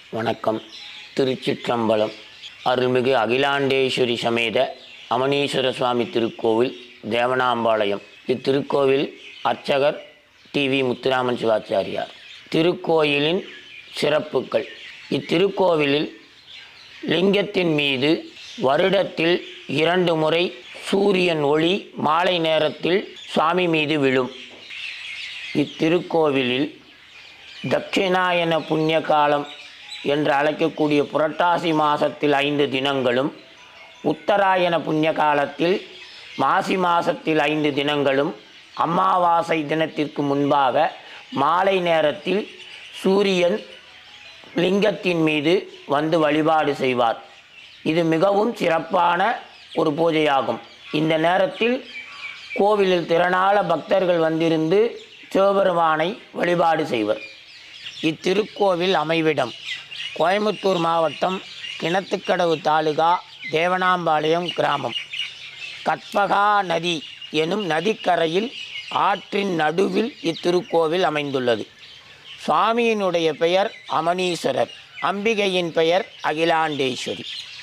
வணக்கம் திருச்சிற்றம்பலம் அருள்மிகு அகிலாண்டேஸ்வரி சமேத அமனீஸ்வர சுவாமி திருக்கோவில் தேவனாம்பாளையம் இத்திருக்கோவில் அர்ச்சகர் டி வி முத்துராமன் சிவாச்சாரியார் திருக்கோயிலின் சிறப்புகள் இத்திருக்கோவிலில் லிங்கத்தின் மீது வருடத்தில் இரண்டு முறை சூரியன் ஒளி மாலை நேரத்தில் சுவாமி மீது விழும் இத்திருக்கோவிலில் தட்சிணாயன புண்ணிய காலம் என்று அழைக்கக்கூடிய புரட்டாசி மாதத்தில் ஐந்து தினங்களும் உத்தராயண புண்ணிய காலத்தில் மாசி மாதத்தில் ஐந்து தினங்களும் அமாவாசை தினத்திற்கு முன்பாக மாலை நேரத்தில் சூரியன் லிங்கத்தின் மீது வந்து வழிபாடு செய்வார் இது மிகவும் சிறப்பான ஒரு பூஜையாகும் இந்த நேரத்தில் கோவிலில் திரளான பக்தர்கள் வந்திருந்து சிவபெருமானை வழிபாடு செய்வர் இத்திருக்கோவில் அமைவிடம் கோயம்புத்தூர் மாவட்டம் கிணத்துக்கடவு தாலுகா தேவனாம்பாளையம் கிராமம் கற்பகா நதி எனும் நதிக்கரையில் ஆற்றின் நடுவில் இத்திருக்கோவில் அமைந்துள்ளது சுவாமியினுடைய பெயர் அமனீஸ்வரர் அம்பிகையின் பெயர் அகிலாண்டேஸ்வரி